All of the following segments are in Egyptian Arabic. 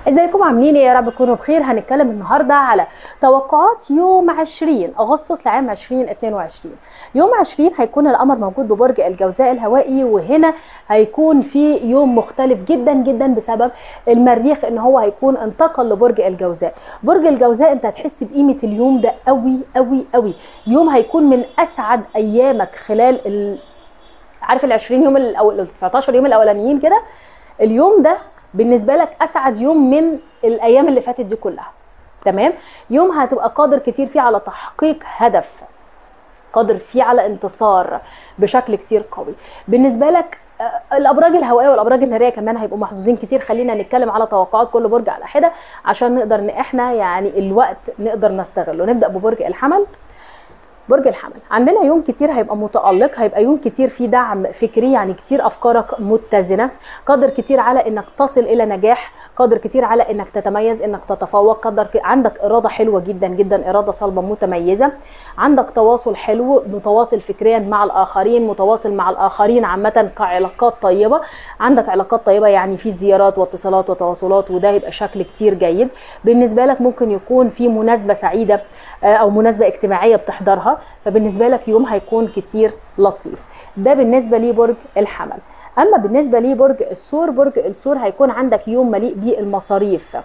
ازيكم عاملين ايه يا رب تكونوا بخير هنتكلم النهارده على توقعات يوم 20 اغسطس لعام 2022 يوم 20 هيكون القمر موجود ببرج الجوزاء الهوائي وهنا هيكون في يوم مختلف جدا جدا بسبب المريخ ان هو هيكون انتقل لبرج الجوزاء برج الجوزاء انت هتحس بقيمه اليوم ده قوي قوي قوي يوم هيكون من اسعد ايامك خلال ال... عارف ال 20 يوم او ال 19 يوم الاولانيين كده اليوم ده بالنسبه لك اسعد يوم من الايام اللي فاتت دي كلها تمام يوم هتبقى قادر كتير فيه على تحقيق هدف قادر فيه على انتصار بشكل كتير قوي بالنسبه لك آه، الابراج الهوائيه والابراج الناريه كمان هيبقوا محظوظين كتير خلينا نتكلم على توقعات كل برج على حده عشان نقدر ان احنا يعني الوقت نقدر نستغله نبدا ببرج الحمل برج الحمل عندنا يوم كتير هيبقى متألق هيبقى يوم كتير فيه دعم فكري يعني كتير أفكارك متزنة قادر كتير على إنك تصل إلى نجاح قادر كتير على إنك تتميز إنك تتفوق قادر ك... عندك إرادة حلوة جدا جدا إرادة صلبة متميزة عندك تواصل حلو متواصل فكريا مع الآخرين متواصل مع الآخرين عامة كعلاقات طيبة عندك علاقات طيبة يعني في زيارات واتصالات وتواصلات وده يبقى شكل كتير جيد بالنسبة لك ممكن يكون في مناسبة سعيدة آه، أو مناسبة اجتماعية بتحضرها فبالنسبه لك يوم هيكون كتير لطيف ده بالنسبه لبرج الحمل اما بالنسبه لبرج الثور برج الثور هيكون عندك يوم مليء بالمصاريف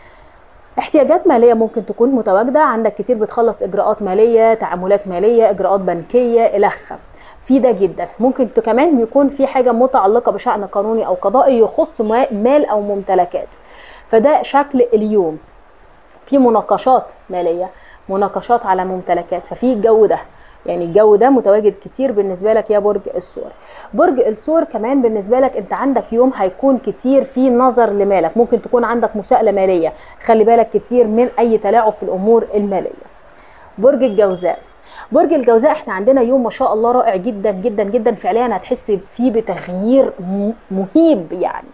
احتياجات ماليه ممكن تكون متواجده عندك كتير بتخلص اجراءات ماليه تعاملات ماليه اجراءات بنكيه الخ في ده جدا ممكن ت- كمان يكون في حاجه متعلقه بشان قانوني او قضائي يخص ما- مال او ممتلكات فده شكل اليوم في مناقشات ماليه مناقشات على ممتلكات ففي الجو ده يعني الجو ده متواجد كتير بالنسبه لك يا برج الثور برج الثور كمان بالنسبه لك انت عندك يوم هيكون كتير فيه نظر لمالك ممكن تكون عندك مساءله ماليه خلي بالك كتير من اي تلاعب في الامور الماليه برج الجوزاء برج الجوزاء احنا عندنا يوم ما شاء الله رائع جدا جدا جدا فعليا هتحس فيه بتغيير م- مهيب يعني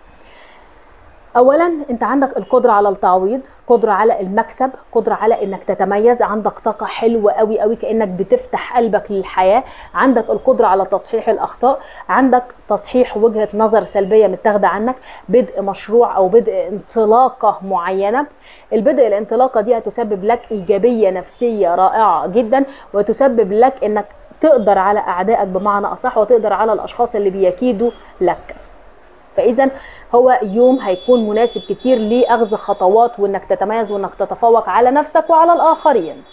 اولا انت عندك القدره على التعويض قدره على المكسب قدره على انك تتميز عندك طاقه حلوه قوي قوي كانك بتفتح قلبك للحياه عندك القدره على تصحيح الاخطاء عندك تصحيح وجهه نظر سلبيه متاخده عنك بدء مشروع او بدء انطلاقه معينه البدء الانطلاقه دي هتسبب لك ايجابيه نفسيه رائعه جدا وتسبب لك انك تقدر على اعدائك بمعنى اصح وتقدر على الاشخاص اللي بيكيدوا لك فاذا هو يوم هيكون مناسب كتير لاخذ خطوات وانك تتميز وانك تتفوق على نفسك وعلى الاخرين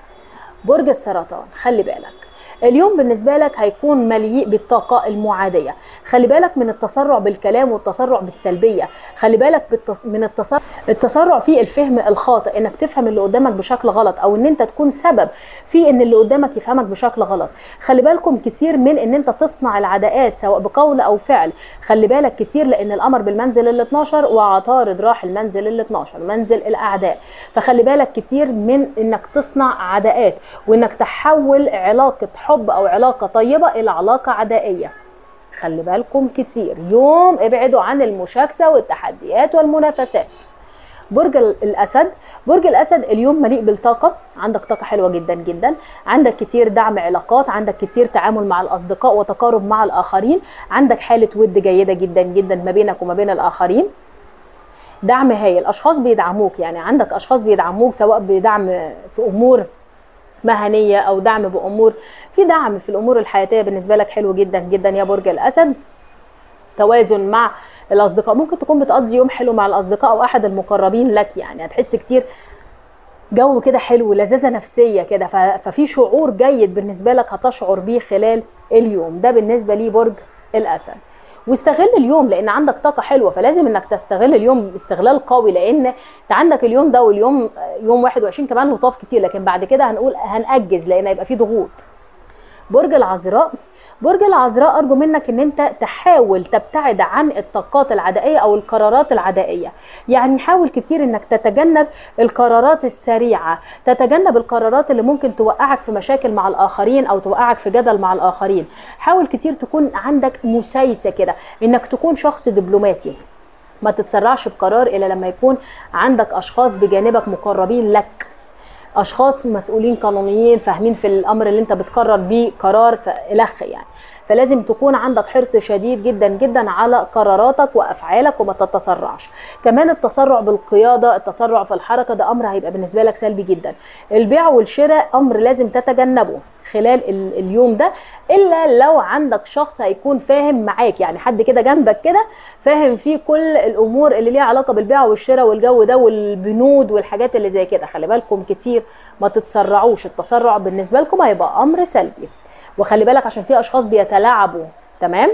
برج السرطان خلي بالك اليوم بالنسبة لك هيكون مليء بالطاقة المعادية خلي بالك من التسرع بالكلام والتسرع بالسلبية خلي بالك بالتص... من التسرع التسرع في الفهم الخاطئ انك تفهم اللي قدامك بشكل غلط او ان انت تكون سبب في ان اللي قدامك يفهمك بشكل غلط خلي بالكم كتير من ان انت تصنع العداءات سواء بقول او فعل خلي بالك كتير لان القمر بالمنزل ال 12 وعطارد راح المنزل ال 12 منزل الاعداء فخلي بالك كتير من انك تصنع عداءات وانك تحول علاقه حب او علاقه طيبه الى علاقه عدائيه خلي بالكم كتير يوم ابعدوا عن المشاكسه والتحديات والمنافسات برج ال- الاسد برج الاسد اليوم مليء بالطاقه عندك طاقه حلوه جدا جدا عندك كتير دعم علاقات عندك كتير تعامل مع الاصدقاء وتقارب مع الاخرين عندك حاله ود جيده جدا جدا ما بينك وما بين الاخرين دعم هايل اشخاص بيدعموك يعني عندك اشخاص بيدعموك سواء بدعم في امور مهنيه او دعم بامور في دعم في الامور الحياتيه بالنسبه لك حلو جدا جدا يا برج الاسد توازن مع الاصدقاء ممكن تكون بتقضي يوم حلو مع الاصدقاء او احد المقربين لك يعني هتحس كتير جو كده حلو لذاذه نفسيه كده ف- ففي شعور جيد بالنسبه لك هتشعر بيه خلال اليوم ده بالنسبه لي برج الاسد واستغل اليوم لان عندك طاقه حلوه فلازم انك تستغل اليوم استغلال قوي لان انت عندك اليوم ده واليوم يوم 21 كمان لطاف كتير لكن بعد كده هنقول هنأجز لان هيبقى فيه ضغوط برج العذراء برج العذراء ارجو منك ان انت تحاول تبتعد عن الطاقات العدائيه او القرارات العدائيه يعني حاول كتير انك تتجنب القرارات السريعه تتجنب القرارات اللي ممكن توقعك في مشاكل مع الاخرين او توقعك في جدل مع الاخرين حاول كتير تكون عندك مسايسه كده انك تكون شخص دبلوماسي ما تتسرعش بقرار الا لما يكون عندك اشخاص بجانبك مقربين لك اشخاص مسؤولين قانونيين فاهمين في الامر اللي انت بتقرر بيه قرار فالخ يعني فلازم تكون عندك حرص شديد جدا جدا على قراراتك وافعالك وما تتسرعش كمان التسرع بالقياده التسرع في الحركه ده امر هيبقى بالنسبه لك سلبي جدا البيع والشراء امر لازم تتجنبه خلال اليوم ده الا لو عندك شخص هيكون فاهم معاك يعني حد كده جنبك كده فاهم فيه كل الامور اللي ليها علاقه بالبيع والشراء والجو ده والبنود والحاجات اللي زي كده خلي بالكم كتير ما تتسرعوش التسرع بالنسبه لكم هيبقى امر سلبي وخلي بالك عشان في اشخاص بيتلاعبوا تمام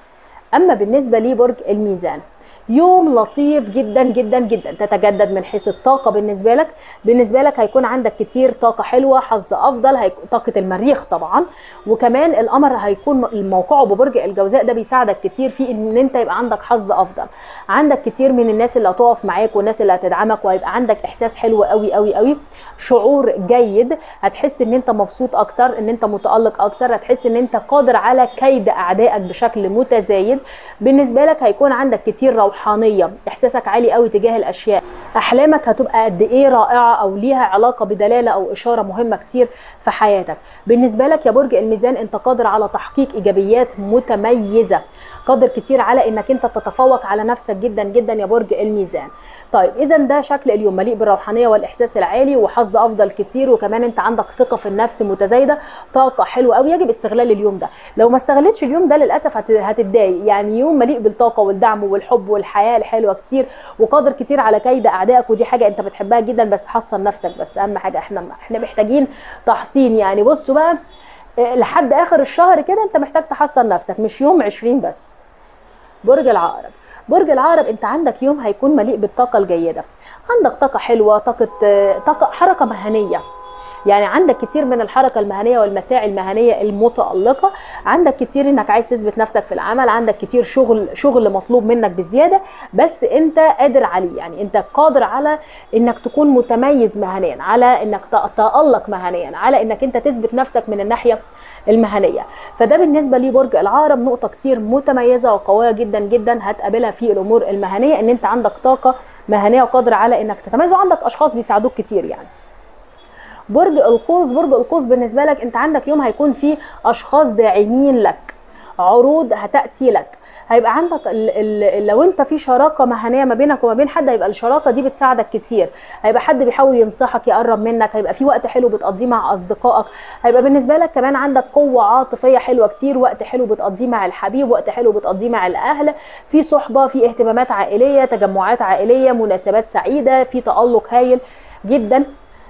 اما بالنسبه لبرج الميزان يوم لطيف جدا جدا جدا تتجدد من حيث الطاقه بالنسبه لك بالنسبه لك هيكون عندك كتير طاقه حلوه حظ افضل هيكون طاقه المريخ طبعا وكمان القمر هيكون موقعه ببرج الجوزاء ده بيساعدك كتير في ان انت يبقى عندك حظ افضل عندك كتير من الناس اللي هتقف معاك والناس اللي هتدعمك وهيبقى عندك احساس حلو قوي قوي قوي شعور جيد هتحس ان انت مبسوط اكتر ان انت متالق اكثر هتحس ان انت قادر على كيد اعدائك بشكل متزايد بالنسبه لك هيكون عندك كتير روحانيه احساسك عالي قوي تجاه الاشياء احلامك هتبقى قد ايه رائعه او ليها علاقه بدلاله او اشاره مهمه كتير في حياتك بالنسبه لك يا برج الميزان انت قادر على تحقيق ايجابيات متميزه قادر كتير على انك انت تتفوق على نفسك جدا جدا يا برج الميزان طيب اذا ده شكل اليوم مليء بالروحانيه والاحساس العالي وحظ افضل كتير وكمان انت عندك ثقه في النفس متزايده طاقه حلوه قوي يجب استغلال اليوم ده لو ما استغلتش اليوم ده للاسف هتتضايق يعني يوم مليء بالطاقه والدعم والحب والحياه الحلوه كتير وقادر كتير على كيد اعدائك ودي حاجه انت بتحبها جدا بس حصن نفسك بس اهم حاجه احنا احنا محتاجين تحصين يعني بصوا بقى لحد اخر الشهر كده انت محتاج تحصن نفسك مش يوم 20 بس برج العقرب برج العقرب انت عندك يوم هيكون مليء بالطاقه الجيده عندك طاقه حلوه طاقه طاقه حركه مهنيه يعني عندك كتير من الحركه المهنيه والمساعي المهنيه المتالقه عندك كتير انك عايز تثبت نفسك في العمل عندك كتير شغل شغل مطلوب منك بزياده بس انت قادر عليه يعني انت قادر على انك تكون متميز مهنيا على انك تتالق مهنيا على انك انت تثبت نفسك من الناحيه المهنيه فده بالنسبه لبرج العقرب نقطه كتير متميزه وقويه جدا جدا هتقابلها في الامور المهنيه ان انت عندك طاقه مهنيه وقادر على انك تتميز وعندك اشخاص بيساعدوك كتير يعني برج القوس برج القوس بالنسبه لك انت عندك يوم هيكون فيه اشخاص داعمين لك عروض هتاتي لك هيبقى عندك ال ال لو انت في شراكه مهنيه ما بينك وما بين حد هيبقى الشراكه دي بتساعدك كتير هيبقى حد بيحاول ينصحك يقرب منك هيبقى في وقت حلو بتقضيه مع اصدقائك هيبقى بالنسبه لك كمان عندك قوه عاطفيه حلوه كتير وقت حلو بتقضيه مع الحبيب وقت حلو بتقضيه مع الاهل في صحبه في اهتمامات عائليه تجمعات عائليه مناسبات سعيده في تالق هايل جدا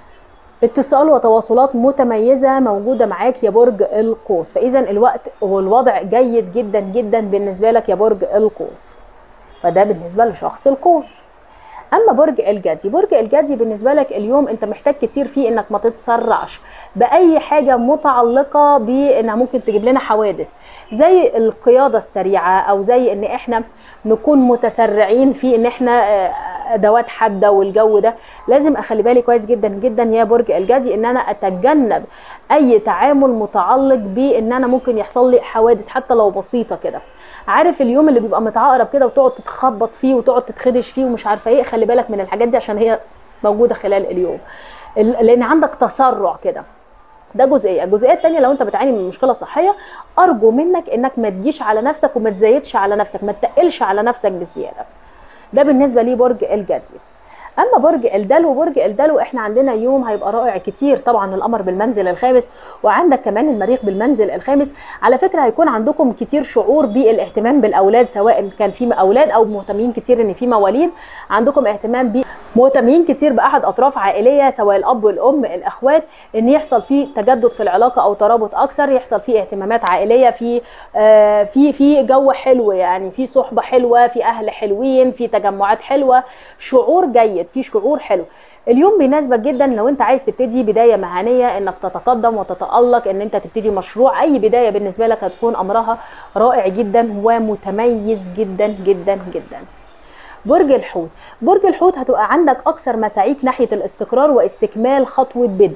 اتصال وتواصلات متميزه موجوده معاك يا برج القوس فاذا الوقت والوضع جيد جدا جدا بالنسبه لك يا برج القوس فده بالنسبه لشخص القوس اما برج الجدي برج الجدي بالنسبه لك اليوم انت محتاج كتير فيه انك ما تتسرعش باي حاجه متعلقه بانها ممكن تجيب لنا حوادث زي القياده السريعه او زي ان احنا نكون متسرعين في ان احنا ادوات حاده والجو ده لازم اخلي بالي كويس جدا جدا يا برج الجدي ان انا اتجنب اي تعامل متعلق بان انا ممكن يحصل لي حوادث حتى لو بسيطه كده عارف اليوم اللي بيبقى متعقرب كده وتقعد تتخبط فيه وتقعد تتخدش فيه ومش عارفه ايه خلي بالك من الحاجات دي عشان هي موجوده خلال اليوم لان عندك تسرع كده ده جزئيه الجزئيه الثانيه لو انت بتعاني من مشكله صحيه ارجو منك انك ما تجيش على نفسك وما تزايدش على نفسك ما تقلش على نفسك بزياده ده بالنسبه لي برج الجدي اما برج الدلو برج الدلو احنا عندنا يوم هيبقى رائع كتير طبعا القمر بالمنزل الخامس وعندك كمان المريخ بالمنزل الخامس على فكره هيكون عندكم كتير شعور بالاهتمام بالاولاد سواء كان في اولاد او مهتمين كتير ان في مواليد عندكم اهتمام ب مهتمين كتير باحد اطراف عائليه سواء الاب والام الاخوات ان يحصل فيه تجدد في العلاقه او ترابط اكثر يحصل فيه اهتمامات عائليه في آه في في جو حلو يعني في صحبه حلوه في اهل حلوين في تجمعات حلوه شعور جيد في شعور حلو اليوم بيناسبك جدا لو انت عايز تبتدي بدايه مهنيه انك تتقدم وتتالق ان انت تبتدي مشروع اي بدايه بالنسبه لك هتكون امرها رائع جدا ومتميز جدا جدا جدا برج الحوت برج الحوت هتبقى عندك اكثر مساعيك ناحيه الاستقرار واستكمال خطوه بدء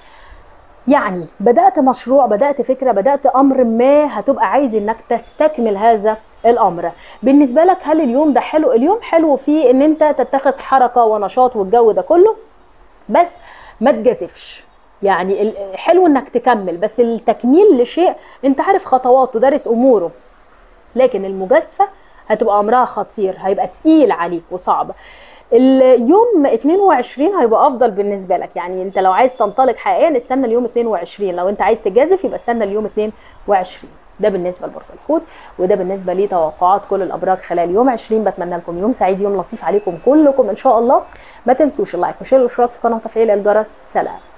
يعني بدات مشروع بدات فكره بدات امر ما هتبقى عايز انك تستكمل هذا الامر بالنسبه لك هل اليوم ده حلو اليوم حلو فيه ان انت تتخذ حركه ونشاط والجو ده كله بس ما تجازفش يعني ال- حلو انك تكمل بس التكميل لشيء انت عارف خطواته دارس اموره لكن المجازفه هتبقى امرها خطير هيبقى تقيل عليك وصعب اليوم 22 هيبقى افضل بالنسبه لك يعني انت لو عايز تنطلق حقيقيا استنى اليوم 22 لو انت عايز تجازف يبقى استنى اليوم 22 ده بالنسبه لبرج الحوت وده بالنسبه لتوقعات كل الابراج خلال يوم 20 بتمنى لكم يوم سعيد يوم لطيف عليكم كلكم ان شاء الله ما تنسوش اللايك وشير والاشتراك في قناه تفعيل الجرس سلام